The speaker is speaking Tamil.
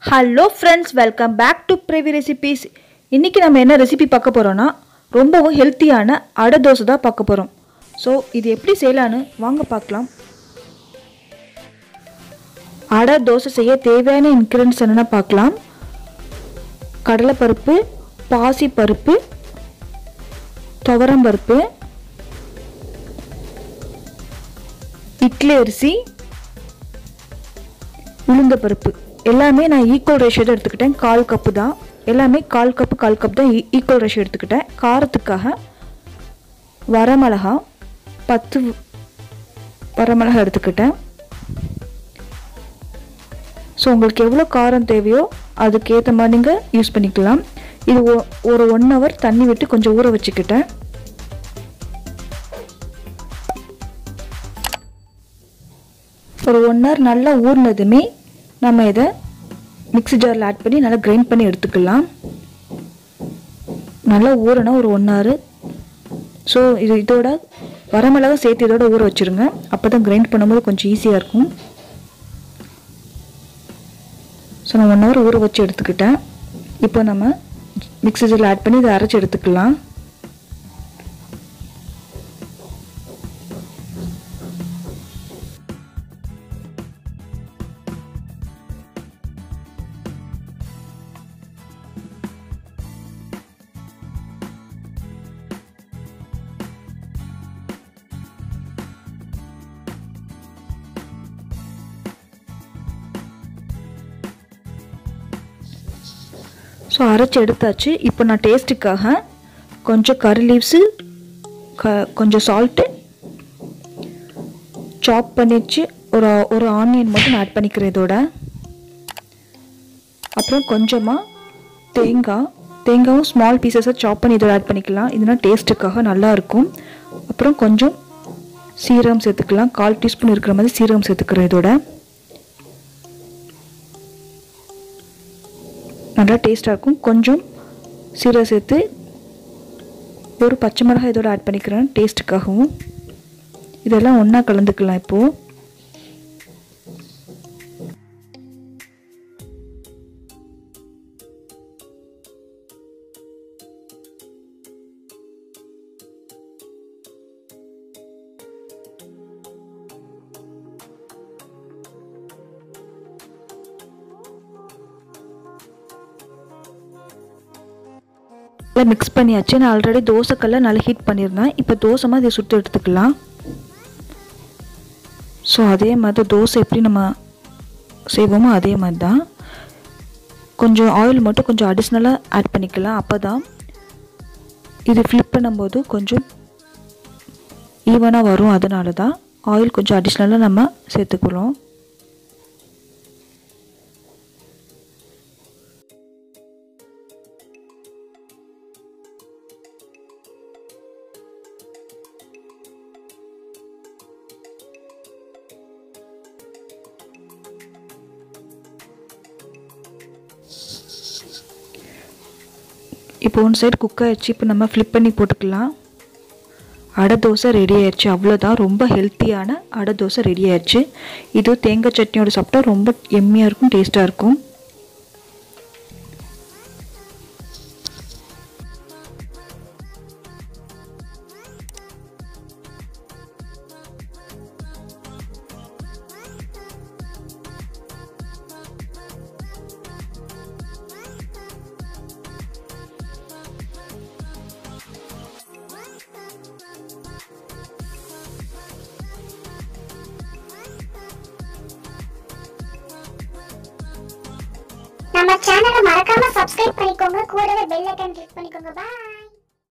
hello friends welcome back to privy recipes இன்றைக்கி நம்ம என்ன ரெசிபி பார்க்க போகிறோன்னா ரொம்பவும் ஹெல்த்தியான அடை தோசை தான் பார்க்க போகிறோம் ஸோ இது எப்படி செய்யலான்னு வாங்க பார்க்கலாம் அடை தோசை செய்ய தேவையான இன்க்ரீடியன்ஸ் என்னென்ன பார்க்கலாம் கடலைப்பருப்பு பாசிப்பருப்பு துவரம்பருப்பு இட்லி அரிசி உளுந்தப்பருப்பு எல்லாமே நான் ஈக்குவல் ரேஷியோ தான் எடுத்துக்கிட்டேன் கால் கப்பு தான் எல்லாமே கால் கப்பு கால் கப் தான் ஈக்குவல் ரேஷியோ எடுத்துக்கிட்டேன் காரத்துக்காக வரமிளகா பத்து வரமிளகா எடுத்துக்கிட்டேன் ஸோ உங்களுக்கு எவ்வளோ காரம் தேவையோ அதுக்கேற்ற மாதிரி நீங்கள் யூஸ் பண்ணிக்கலாம் இது ஒ- ஒரு ஒன் ஹவர் தண்ணி விட்டு கொஞ்சம் ஊற வச்சுக்கிட்டேன் ஒரு ஒன் ஹவர் நல்லா ஊறினதுமே நம்ம இதை மிக்ஸி ஜாரில் ஆட் பண்ணி நல்லா கிரைண்ட் பண்ணி எடுத்துக்கலாம் நல்லா ஊறணும் ஒரு ஒன் ஹவர் ஸோ இது இதோட வரமிளகா சேர்த்து இதோட ஊற வச்சுருங்க அப்போ தான் கிரைண்ட் பண்ணும்போது கொஞ்சம் ஈஸியாக இருக்கும் ஸோ நான் ஒன் ஹவர் ஊற வச்சு எடுத்துக்கிட்டேன் இப்போ நம்ம மிக்ஸி ஜாரில் ஆட் பண்ணி இதை அரைச்சி எடுத்துக்கலாம் ஸோ அரைச்சி எடுத்தாச்சு இப்போ நான் டேஸ்ட்டுக்காக கொஞ்சம் கறி லீவ்ஸு க கொஞ்சம் சால்ட்டு சாப் பண்ணிச்சு ஒரு ஒரு ஆனியன் மட்டும் நான் ஆட் பண்ணிக்கிறேன் இதோட அப்புறம் கொஞ்சமாக தேங்காய் தேங்காயும் ஸ்மால் பீசஸாக சாப் பண்ணி இதோட ஆட் பண்ணிக்கலாம் இதுனா டேஸ்ட்டுக்காக நல்லாயிருக்கும் அப்புறம் கொஞ்சம் சீரகம் சேர்த்துக்கலாம் கால் டீஸ்பூன் இருக்கிற மாதிரி சீரகம் சேர்த்துக்கிறேன் இதோட நல்லா டேஸ்ட்டாக இருக்கும் கொஞ்சம் சீரகம் சேர்த்து ஒரு பச்சை மிளகாய் இதோட ஆட் பண்ணிக்கிறேன் டேஸ்ட்டுக்காகவும் இதெல்லாம் ஒன்றா கலந்துக்கலாம் இப்போது நல்லா மிக்ஸ் பண்ணியாச்சு நான் ஆல்ரெடி தோசைக்கல்ல நல்லா ஹீட் பண்ணியிருந்தேன் இப்போ தோசை மாதிரி இதை சுட்டு எடுத்துக்கலாம் ஸோ அதே மாதிரி தோசை எப்படி நம்ம செய்வோமோ அதே மாதிரி தான் கொஞ்சம் ஆயில் மட்டும் கொஞ்சம் அடிஷ்னலாக ஆட் பண்ணிக்கலாம் அப்போ தான் இது ஃப்ளிப் பண்ணும்போது கொஞ்சம் ஈவனாக வரும் அதனால தான் ஆயில் கொஞ்சம் அடிஷ்னலாக நம்ம சேர்த்துக்கிறோம் இப்போ ஒன் சைடு குக் ஆயிடுச்சு இப்போ நம்ம ஃப்ளிப் பண்ணி போட்டுக்கலாம் அடை தோசை ரெடி ஆயிடுச்சு அவ்வளோதான் ரொம்ப ஹெல்த்தியான அடை தோசை ரெடி ஆயிடுச்சு இது தேங்காய் சட்னியோட சாப்பிட்டா ரொம்ப எம்மியாக இருக்கும் டேஸ்ட்டாக இருக்கும் நம்ம சேனலை மறக்காம சப்ஸ்கிரைப் பண்ணிக்கோங்க கூடவே பெல் ஐக்கான் கிளிக் பண்ணிக்கோங்க பாய்